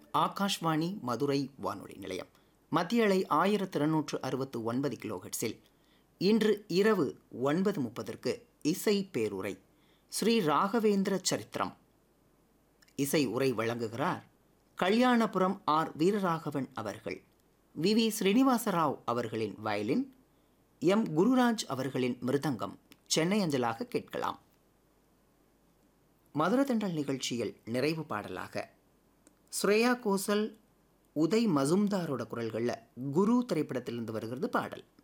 ஆகாஷ்வாணி மதுரை வானொலி நிலையம் மத்திய அலை ஆயிரத்தி இருநூற்று அறுபத்து ஒன்பது கிலோஹெட்ஸில் இன்று இரவு ஒன்பது முப்பதற்கு இசை பேருரை ஸ்ரீ ராகவேந்திர சரித்திரம் இசை உரை வழங்குகிறார் கல்யாணபுரம் ஆர் வீரராகவன் அவர்கள் வி வி ஸ்ரீனிவாசராவ் அவர்களின் வயலின் எம் குருராஜ் அவர்களின் மிருதங்கம் சென்னை அஞ்சலாக கேட்கலாம் மதுரதண்டல் நிகழ்ச்சியில் நிறைவு பாடலாக ஸ்ரேயா கோசல் உதய் மசும்தாரோட குரல்களில் குரு திரைப்படத்திலிருந்து வருகிறது பாடல்